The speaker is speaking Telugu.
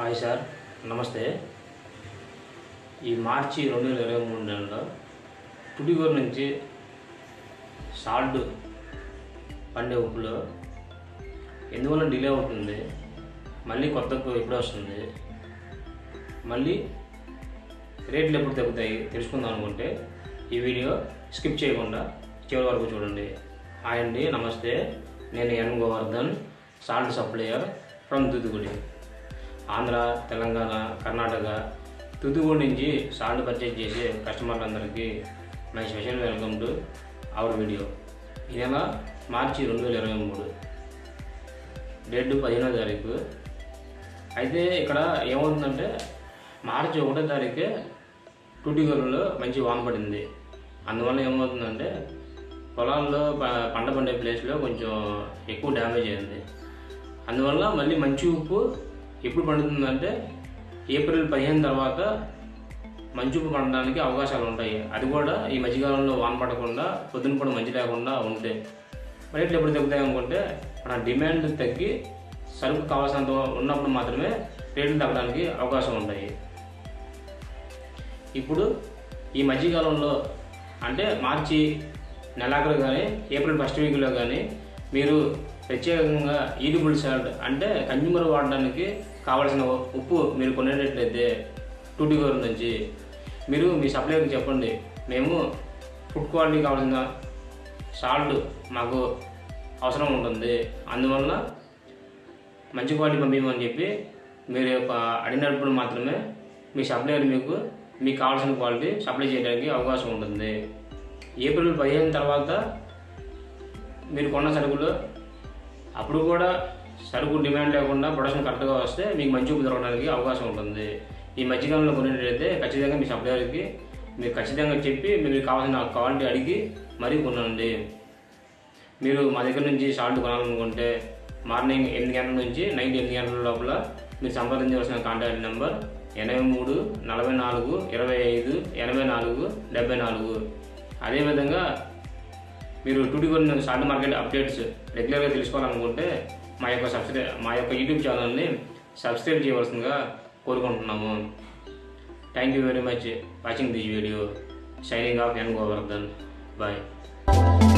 హాయ్ సార్ నమస్తే ఈ మార్చి రెండు వేల ఇరవై మూడు నెలలో పుడిగూరు నుంచి సాల్ట్ పండే ఉప్పులో ఎందువల్ల డిలే అవుతుంది మళ్ళీ కొత్త ఉప్పు ఎప్పుడు వస్తుంది మళ్ళీ రేట్లు ఎప్పుడు తగ్గుతాయి తెలుసుకుందాం అనుకుంటే ఈ వీడియో స్కిప్ చేయకుండా చివరి వరకు చూడండి హాయ్ అండి నమస్తే నేను N Govardhan salt supplier from Thoothukudi Andhra Telangana Karnataka Thoothukudi నుంచి సాల్ట్ పర్చేజ్ చేసే కస్టమర్లందరికీ my special welcome to our video ఈ నెల మార్చి రెండు వేల ఇరవై మూడు డేట్ పదిహేనో తారీఖు అయితే ఇక్కడ ఏమవుతుందంటే మార్చి ఒకటో తారీఖే టూటిగూరులో మంచి వాన పడింది అందువల్ల ఏమవుతుందంటే పొలాల్లో ప- పంట పండే ప్లేస్లో కొంచెం ఎక్కువ డ్యామేజ్ అయింది అందువల్ల మళ్ళీ మంచి ఉప్పు ఎప్పుడు పండుతుందంటే ఏప్రిల్ పదిహేను తర్వాత మంచు ఉప్పు పండడానికి అవకాశాలు ఉంటాయి అది కూడా ఈ మధ్యకాలంలో వాన పడకుండా పొద్దున కూడా మంచి లేకుండా ఉంటే రేట్లు ఎప్పుడు తగ్గుతాయి అనుకుంటే మన డిమాండ్ తగ్గి సరుకు కావాల్సినంత ఉన్నప్పుడు మాత్రమే రేట్లు తగ్గడానికి అవకాశం ఉంటాయి ఇప్పుడు ఈ మధ్యకాలంలో అంటే మార్చి నెలాఖరు కానీ ఏప్రిల్ ఫస్ట్ వీక్లో కానీ మీరు ప్రత్యేకంగా ఈడిబుల్ సాల్ట్ అంటే కన్జ్యూమర్ వాడడానికి కావాల్సిన ఉప్పు మీరు కొనేటట్లయితే టూటిగోరు నుంచి మీరు మీ సప్లైకి చెప్పండి మేము ఫుడ్ క్వాలిటీ కావాల్సిన సాల్ట్ మాకు అవసరం ఉంటుంది అందువల్ల మంచి క్వాలిటీ పంపించమని చెప్పి మీరు యొక్క అడిగినప్పుడు మాత్రమే మీ సప్లైయర్ మీకు మీకు కావాల్సిన క్వాలిటీ సప్లై చేయడానికి అవకాశం ఉంటుంది ఏప్రిల్ పదిహేను తర్వాత మీరు కొన్న సరుకులు అప్పుడు కూడా సరుకు డిమాండ్ లేకుండా ప్రొడక్షన్ కరెక్ట్గా వస్తే మీకు మంచి ఉప్పు దొరకడానికి అవకాశం ఉంటుంది ఈ మధ్యకాలంలో కొనేటైతే ఖచ్చితంగా మీ సప్లైయర్కి మీరు ఖచ్చితంగా చెప్పి మీకు కావాల్సిన క్వాలిటీ అడిగి మరీ కొనండి మీరు మా దగ్గర నుంచి సాల్ట్ కొనాలనుకుంటే మార్నింగ్ ఎనిమిది గంటల నుంచి నైట్ ఎనిమిది గంటల లోపల మీరు సంప్రదించవలసిన కాంటాక్ట్ నెంబర్ ఎనభై మూడు నలభై నాలుగు ఇరవై ఐదు ఎనభై నాలుగు డెబ్బై నాలుగు అదేవిధంగా మీరు టూటిగోన్ సాల్ట్ మార్కెట్ అప్డేట్స్ రెగ్యులర్గా తెలుసుకోవాలనుకుంటే మా యొక్క సబ్స్క్రై మా యొక్క యూట్యూబ్ ఛానల్ని సబ్స్క్రైబ్ చేయవలసిందిగా కోరుకుంటున్నాము thank you very much watching this video shining of N Govardhan bye